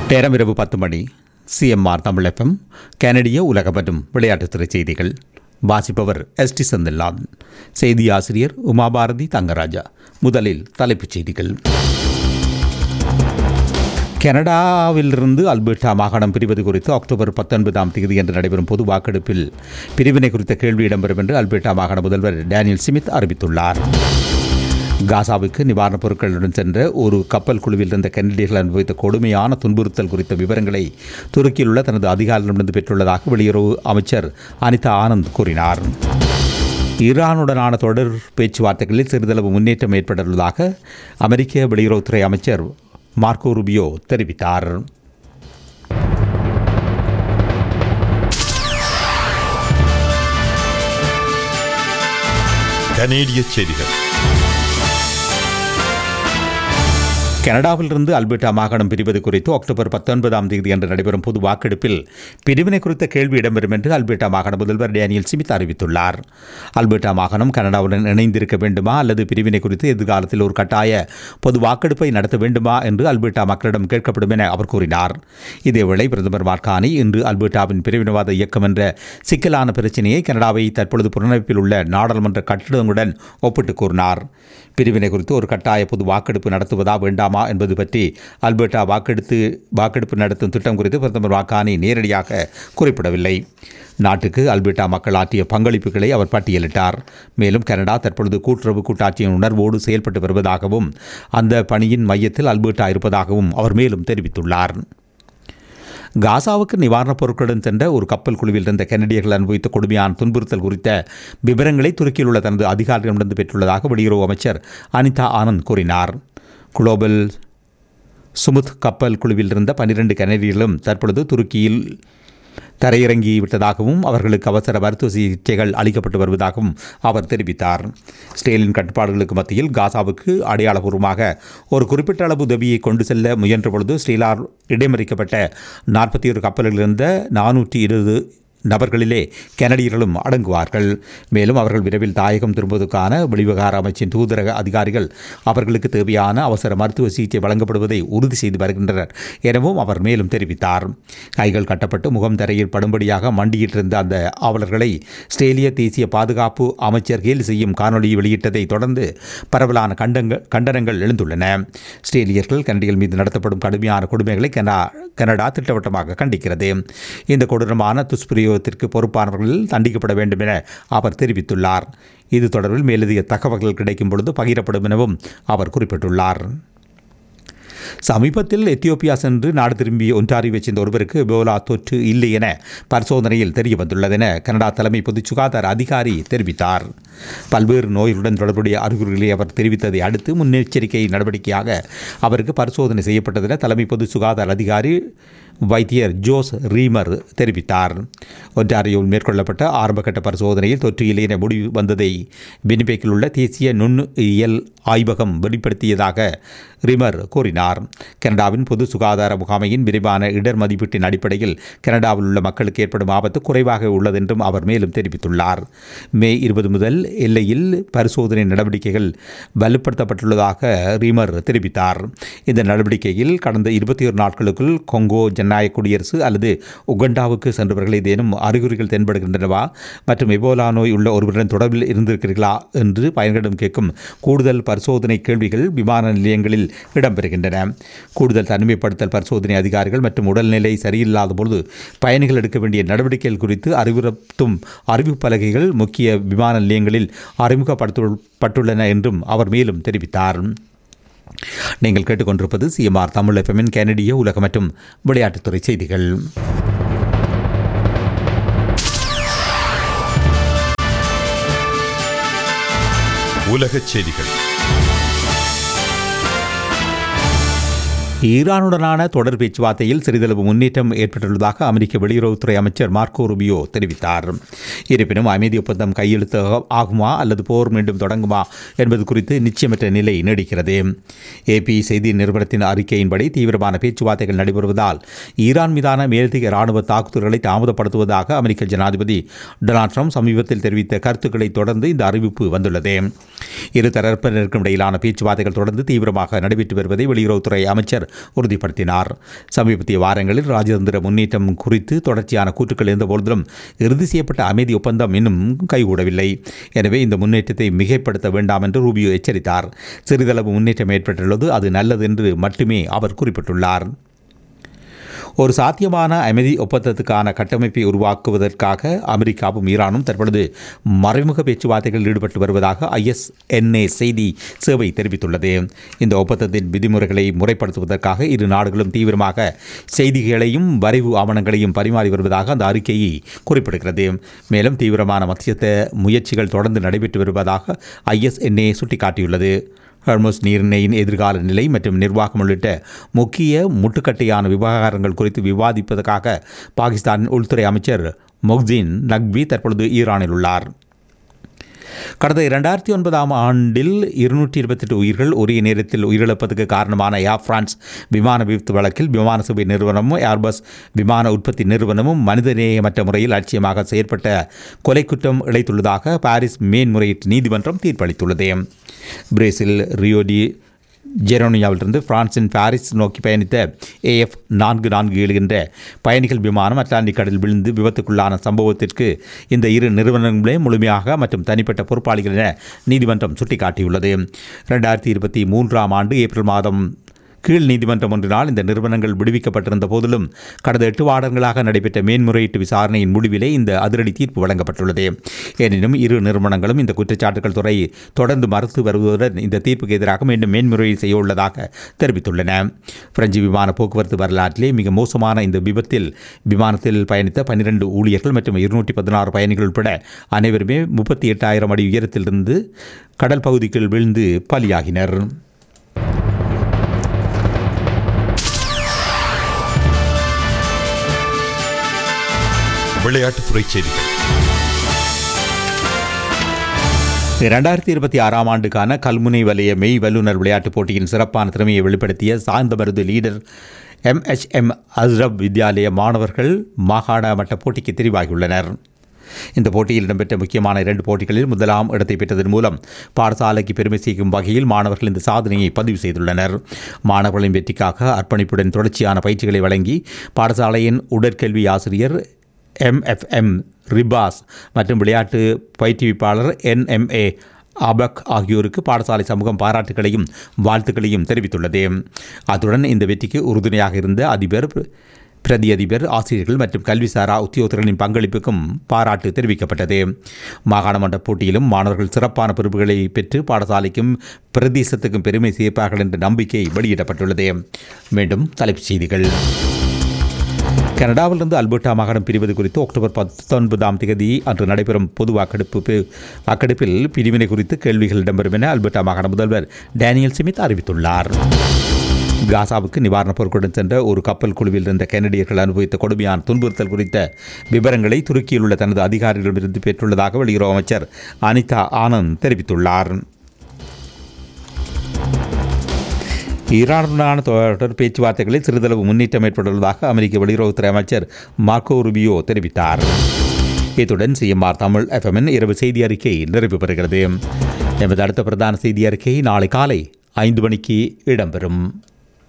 நேரம் இரவு பத்து மணி சிஎம்ஆர் தமிழகம் கனடிய உலக மற்றும் விளையாட்டுத்துறை செய்திகள் வாசிப்பவர் எஸ் டி செந்தில்நாத் செய்தி ஆசிரியர் உமாபாரதி தங்கராஜா முதலில் தலைப்புச் செய்திகள் கனடாவிலிருந்து அல்பர்டா மாகாணம் பிரிவது குறித்து அக்டோபர் பத்தொன்பதாம் தேதி என்று நடைபெறும் பொது வாக்கெடுப்பில் பிரிவினை குறித்த கேள்வி இடம்பெறும் என்று அல்பர்டா மாகாண முதல்வர் டேனியல் சிமித் அறிவித்துள்ளார் காசாவுக்கு நிவாரணப் பொருட்களுடன் சென்ற ஒரு கப்பல் குழுவில் இருந்த கனடியர்கள் அனுபவித்த கொடுமையான துன்புறுத்தல் குறித்த விவரங்களை துருக்கியில் உள்ள தனது அதிகாரிகளிடமிருந்து பெற்றுள்ளதாக வெளியுறவு அமைச்சர் அனிதா ஆனந்த் கூறினார் ஈரானுடனான தொடர் பேச்சுவார்த்தைகளில் சிறிதளவு முன்னேற்றம் ஏற்பட்டுள்ளதாக அமெரிக்க வெளியுறவுத்துறை அமைச்சர் மார்க்கோ ரூபியோ தெரிவித்தார் கனேடிய செய்திகள் கனடாவிலிருந்து அல்பர்டா மாகாணம் பிரிவது குறித்து அக்டோபர் பத்தொன்பதாம் தேதி அன்று நடைபெறும் பொது வாக்கெடுப்பில் பிரிவினை குறித்த கேள்வி இடம்பெறும் என்று அல்பர்டா மாகாண முதல்வர் டேனியல் சிமித் அறிவித்துள்ளார் அல்பர்டா மாகாணம் கனடாவுடன் இணைந்திருக்க வேண்டுமா அல்லது பிரிவினை குறித்து எதிர்காலத்தில் ஒரு கட்டாய பொது வாக்கெடுப்பை நடத்த வேண்டுமா என்று அல்பர்டா மக்களிடம் கேட்கப்படும் என அவர் கூறினார் இதேவேளை பிரதமர் மார்கானி இன்று அல்பர்டாவின் பிரிவினவாத இயக்கம் என்ற சிக்கலான பிரச்சினையை கனடாவை தற்பொழுது புறநமைப்பில் உள்ள நாடாளுமன்ற கட்டிடங்களுடன் ஒப்பிட்டு கூறினார் பிரிவினை குறித்து ஒரு கட்டாய பொது வாக்கெடுப்பு நடத்துவதா வேண்டாமா என்பது பற்றி அல்பர்டா வாக்கெடுத்து வாக்கெடுப்பு நடத்தும் திட்டம் குறித்து பிரதமர் வாக்கானி நேரடியாக குறிப்பிடவில்லை நாட்டுக்கு அல்பர்டா மக்கள் ஆற்றிய பங்களிப்புகளை அவர் பட்டியலிட்டார் மேலும் கனடா தற்பொழுது கூட்டுறவு கூட்டாட்சியின் உணர்வோடு செயல்பட்டு வருவதாகவும் அந்த பணியின் மையத்தில் அல்பர்டா இருப்பதாகவும் அவர் மேலும் தெரிவித்துள்ளார் காசாவுக்கு நிவாரணப் பொருட்களுடன் சென்ற ஒரு கப்பல் குழுவில் இருந்த கனடியர்கள் அனுபவித்த கொடுமையான துன்புறுத்தல் குறித்த விவரங்களை துருக்கியில் உள்ள தனது அதிகாரிகளிடமிருந்து பெற்றுள்ளதாக வெளியுறவு அமைச்சர் அனிதா ஆனந்த் கூறினார் குளோபல் சுமுத் கப்பல் குழுவில் இருந்த பன்னிரண்டு கனடியர்களும் தற்பொழுது துருக்கியில் தரையிறங்கி விட்டதாகவும் அவர்களுக்கு அவசர மருத்துவ சிகிச்சைகள் அளிக்கப்பட்டு வருவதாகவும் அவர் தெரிவித்தார் ஸ்டேலின் கட்டுப்பாடுகளுக்கு மத்தியில் காசாவுக்கு அடையாளபூர்வமாக ஒரு குறிப்பிட்ட அளவு உதவியை கொண்டு செல்ல முயன்ற பொழுது ஸ்ரீலார் இடைமறிக்கப்பட்ட நாற்பத்தி ஒரு கப்பல்களில் இருந்த நானூற்றி இருபது நபர்களிலே கனடியர்களும் அடங்குவார்கள் மேலும் அவர்கள் விரைவில் தாயகம் திரும்புவதற்கான வெளிவிவகார அமைச்சின் தூதரக அதிகாரிகள் அவர்களுக்கு தேவையான அவசர மருத்துவ சிகிச்சை வழங்கப்படுவதை உறுதி செய்து வருகின்றனர் எனவும் அவர் மேலும் தெரிவித்தார் கைகள் கட்டப்பட்டு முகம் தரையில் படும்படியாக மண்டியிட்டிருந்த அந்த ஆவலர்களை ஸ்ட்ரேலிய தேசிய பாதுகாப்பு அமைச்சர் கேலி செய்யும் காணொலி வெளியிட்டதை தொடர்ந்து பரவலான கண்டங்கள் கண்டனங்கள் எழுந்துள்ளன ஸ்ட்ரேலியர்கள் கனடிகள் மீது நடத்தப்படும் கடுமையான கொடுமைகளை கனடா கனடா திட்டவட்டமாக கண்டிக்கிறது இந்த கொடூரமான துஷ்பிரயோகத்திற்கு பொறுப்பானவர்கள் தண்டிக்கப்பட வேண்டும் என அவர் தெரிவித்துள்ளார் இது தொடர்பில் மேலதிக தகவல்கள் கிடைக்கும் பொழுது பகிரப்படும் எனவும் அவர் குறிப்பிட்டுள்ளார் சமீபத்தில் எத்தியோப்பியா சென்று நாடு திரும்பிய ஒன்றாரியை சேர்ந்த ஒருவருக்கு எபோலா தொற்று இல்லை என பரிசோதனையில் தெரிய வந்துள்ளது என கனடா தலைமை பொது சுகாதார அதிகாரி தெரிவித்தார் பல்வேறு நோய்களுடன் தொடர்புடைய அறிகுறிகளை அவர் தெரிவித்ததை அடுத்து முன்னெச்சரிக்கை நடவடிக்கையாக அவருக்கு பரிசோதனை செய்யப்பட்டது என தலைமை பொது சுகாதார அதிகாரி வைத்தியர் ஜோஸ் ரீமர் தெரிவித்தார் ஒன்றாரியோவில் மேற்கொள்ளப்பட்ட ஆரம்பகட்ட பரிசோதனையில் தொற்று இல்லை என முடிவு வந்ததை வினிபெக்கில் உள்ள தேசிய நுண்ணியல் ஆய்வகம் வெளிப்படுத்தியதாக ரிமர் கூறினார் கனடாவின் பொது சுகாதார முகாமையின் விரிவான இடர் மதிப்பீட்டின் அடிப்படையில் கனடாவில் உள்ள மக்களுக்கு ஏற்படும் ஆபத்து குறைவாக உள்ளதென்றும் அவர் மேலும் தெரிவித்துள்ளார் மே இருபது முதல் எல்லையில் பரிசோதனை நடவடிக்கைகள் வலுப்படுத்தப்பட்டுள்ளதாக ரீமர் தெரிவித்தார் இந்த நடவடிக்கையில் கடந்த இருபத்தி ஒரு நாட்களுக்குள் கொங்கோ ஜனநாயக குடியரசு அல்லது உகண்டாவுக்கு சென்றவர்கள் ஏதேனும் அறிகுறிகள் தென்படுகின்றனவா மற்றும் எபோலா நோய் உள்ள ஒருவருடன் தொடர்பில் இருந்திருக்கிறீர்களா என்று பயன்களிடம் கேட்கும் கூடுதல் பரிசோதனை கேள்விகள் விமான நிலையங்களில் இடம்பெறுகின்றன கூடுதல் தனிமைப்படுத்தல் பரிசோதனை அதிகாரிகள் மற்றும் உடல்நிலை சரியில்லாத பொழுது பயணிகள் எடுக்க வேண்டிய நடவடிக்கைகள் குறித்து அறிவுறுத்தும் அறிவிப்பு பலகைகள் முக்கிய விமான நிலையங்களில் அறிமுகப்படுத்தப்பட்டுள்ளன என்றும் அவர் மேலும் தெரிவித்தார் நீங்கள் கேட்டுக்கொண்டிருப்பது சிஎம்ஆர் தமிழ் எஃப்எம்மின் கனடிய உலக மற்றும் விளையாட்டுத்துறை செய்திகள் உலகச் செய்திகள் ஈரானுடனான தொடர் பேச்சுவார்த்தையில் சிறிதளவு முன்னேற்றம் ஏற்பட்டுள்ளதாக அமெரிக்க வெளியுறவுத்துறை அமைச்சர் மார்க்கோ ரூபியோ தெரிவித்தார் இருப்பினும் அமைதி ஒப்பந்தம் கையெழுத்து ஆகுமா அல்லது போர் மீண்டும் தொடங்குமா என்பது குறித்து நிச்சயமற்ற நிலை நீடிக்கிறது ஏபி செய்தி நிறுவனத்தின் அறிக்கையின்படி தீவிரமான பேச்சுவார்த்தைகள் நடைபெறுவதால் ஈரான் மீதான மேலதிக ராணுவ தாக்குதல்களை தாமதப்படுத்துவதாக அமெரிக்க ஜனாதிபதி டொனால்ட் ட்ரம்ப் சமீபத்தில் தெரிவித்த கருத்துக்களை தொடர்ந்து இந்த அறிவிப்பு வந்துள்ளது இரு தரப்பினருக்கும் இடையிலான பேச்சுவார்த்தைகள் தொடர்ந்து தீவிரமாக நடைபெற்று வருவதை வெளியுறவுத்துறை அமைச்சர் உறுதிப்படுத்தினார் சமீபத்திய வாரங்களில் ராஜதந்திர முன்னேற்றம் குறித்து தொடர்ச்சியான கூற்றுக்கள் இருந்தபோதிலும் இறுதி செய்யப்பட்ட அமைதி ஒப்பந்தம் இன்னும் கைகூடவில்லை எனவே இந்த முன்னேற்றத்தை மிகைப்படுத்த வேண்டாம் என்று ரூபியோ எச்சரித்தார் சிறிதளவு முன்னேற்றம் ஏற்பட்டுள்ளது அது நல்லது என்று மட்டுமே அவர் குறிப்பிட்டுள்ளார் ஒரு சாத்தியமான அமைதி ஒப்பந்தத்துக்கான கட்டமைப்பை உருவாக்குவதற்காக அமெரிக்காவும் ஈரானும் தற்பொழுது மறைமுக பேச்சுவார்த்தைகளில் ஈடுபட்டு வருவதாக ஐஎஸ்என்ஏ செய்தி சேவை தெரிவித்துள்ளது இந்த ஒப்பந்தத்தின் விதிமுறைகளை முறைப்படுத்துவதற்காக இரு நாடுகளும் தீவிரமாக செய்திகளையும் வரைவு ஆவணங்களையும் பரிமாறி வருவதாக அந்த அறிக்கையை குறிப்பிடுகிறது மேலும் தீவிரமான மத்தியஸ்த முயற்சிகள் தொடர்ந்து நடைபெற்று வருவதாக ஐஎஸ்என்ஏ சுட்டிக்காட்டியுள்ளது ஹர்மோஸ் நீரிணையின் எதிர்கால நிலை மற்றும் நிர்வாகம் உள்ளிட்ட முக்கிய முட்டுக்கட்டையான விவகாரங்கள் குறித்து விவாதிப்பதற்காக பாகிஸ்தானின் உள்துறை அமைச்சர் மொஹ்தீன் நக்வி தற்பொழுது ஈரானில் உள்ளார் கடந்த இரண்டாயிரத்தி ஒன்பதாம் ஆண்டில் இருநூற்றி இருபத்தெட்டு உயிர்கள் ஒரே நேரத்தில் உயிரிழப்பதற்கு காரணமான ஏர் பிரான்ஸ் விமான விபத்து வழக்கில் விமான சேவை நிறுவனமும் ஏர்பஸ் விமான உற்பத்தி நிறுவனமும் மனிதநேயமற்ற முறையில் அலட்சியமாக செயற்பட்ட கொலை குற்றம் இழைத்துள்ளதாக பாரிஸ் மேன்முறையீட்டு நீதிமன்றம் தீர்ப்பளித்துள்ளது பிரேசில் ரியோடி ஜெரோனியாவிலிருந்து பிரான்சின் பாரிஸ் நோக்கி பயணித்த ஏஎஃப் நான்கு நான்கு ஏழு என்ற பயணிகள் விமானம் அட்லாண்டிக் கடலில் விழுந்து விபத்துக்குள்ளான சம்பவத்திற்கு இந்த இரு நிறுவனங்களே முழுமையாக மற்றும் தனிப்பட்ட பொறுப்பாளிகள் என நீதிமன்றம் சுட்டிக்காட்டியுள்ளது ரெண்டாயிரத்தி இருபத்தி மூன்றாம் ஆண்டு ஏப்ரல் மாதம் கீழ் நீதிமன்றம் ஒன்றினால் இந்த நிறுவனங்கள் விடுவிக்கப்பட்டிருந்த போதிலும் கடந்த எட்டு வாரங்களாக நடைபெற்ற மேன்முறையீட்டு விசாரணையின் முடிவிலே இந்த அதிரடி தீர்ப்பு வழங்கப்பட்டுள்ளது எனினும் இரு நிறுவனங்களும் இந்த குற்றச்சாட்டுகள் துறை தொடர்ந்து மறுத்து வருவதுடன் இந்த தீர்ப்புக்கு எதிராக மீண்டும் மேன்முறையீடு செய்ய உள்ளதாக தெரிவித்துள்ளன பிரெஞ்சு விமான போக்குவரத்து வரலாற்றிலே மிக மோசமான இந்த விபத்தில் விமானத்தில் பயணித்த பன்னிரண்டு ஊழியர்கள் மற்றும் இருநூற்றி பதினாறு பயணிகள் உட்பட அனைவருமே முப்பத்தி எட்டாயிரம் அடி உயரத்திலிருந்து கடல் பகுதிக்குள் விழுந்து பலியாகினர் விளையாட்டுத்துறை செய்திகள் இரண்டாயிரத்தி இருபத்தி ஆறாம் ஆண்டுக்கான கல்முனை வலய மெய் வல்லுநர் விளையாட்டுப் போட்டியின் சிறப்பான திறமையை வெளிப்படுத்திய சாய்ந்தமருது லீடர் எம்எச்எம் அஸ்ரப் வித்யாலய மாணவர்கள் மாகாண மட்ட போட்டிக்கு தெரிவாகியுள்ளனர் இந்த போட்டியில் இடம்பெற்ற முக்கியமான இரண்டு போட்டிகளில் முதலாம் இடத்தை பெற்றதன் மூலம் பாடசாலைக்கு பெருமை சேர்க்கும் வகையில் மாணவர்கள் இந்த சாதனையை பதிவு செய்துள்ளனர் மாணவர்களின் வெற்றிக்காக அர்ப்பணிப்புடன் தொடர்ச்சியான பயிற்சிகளை வழங்கி பாடசாலையின் உடற்கல்வி ஆசிரியர் எம்எஃப்எம் ரிபாஸ் மற்றும் விளையாட்டு பயிற்றுவிப்பாளர் என்எம்ஏ அபக் ஆகியோருக்கு பாடசாலை சமூகம் பாராட்டுகளையும் வாழ்த்துக்களையும் தெரிவித்துள்ளது அத்துடன் இந்த வெற்றிக்கு உறுதுணையாக இருந்த அதிபர் பிரதி அதிபர் ஆசிரியர்கள் மற்றும் கல்விசாரா உத்தியோகர்களின் பங்களிப்புக்கும் பாராட்டு தெரிவிக்கப்பட்டது மாகாண மன்ற போட்டியிலும் மாணவர்கள் சிறப்பான பொறுப்புகளை பெற்று பாடசாலைக்கும் பிரதேசத்துக்கும் பெருமை சேர்ப்பார்கள் என்ற நம்பிக்கை வெளியிடப்பட்டுள்ளது மீண்டும் தலைப்புச் செய்திகள் கனடாவிலிருந்து அல்பர்டா மாகாணம் பிரிவது குறித்து அக்டோபர் பத்தொன்பதாம் தேதி அன்று நடைபெறும் பொது வாக்கெடுப்பு பி- வாக்கெடுப்பில் பிரிவினை குறித்து கேள்விகள் இடம்பெறும் என அல்பர்டா மாகாண முதல்வர் டேனியல் ஸ்மித் அறிவித்துள்ளார் காசாவுக்கு நிவாரணப் பொருட்களுடன் சென்ற ஒரு கப்பல் குழுவில் இருந்த கனடியர்கள் அனுபவித்த கொடுமையான துன்புறுத்தல் குறித்த விவரங்களை துருக்கியில் உள்ள தனது அதிகாரிகளிடமிருந்து பெற்றுள்ளதாக வெளியுறவு அமைச்சர் அனிதா ஆனந்த் தெரிவித்துள்ளார் ஈரானுடனான தொடர் பேச்சுவார்த்தைகளில் சிறிதளவு முன்னேற்றம் ஏற்பட்டுள்ளதாக அமெரிக்க வெளியுறவுத்துறை அமைச்சர் மார்க்கோ ருபியோ தெரிவித்தார் இத்துடன் சிஎம்ஆர் தமிழ் எஃப்எம்மின் இரவு செய்தி அறிக்கை நிறைவு பெறுகிறது எமது அடுத்த பிரதான செய்தி அறிக்கை நாளை காலை ஐந்து மணிக்கு இடம்பெறும்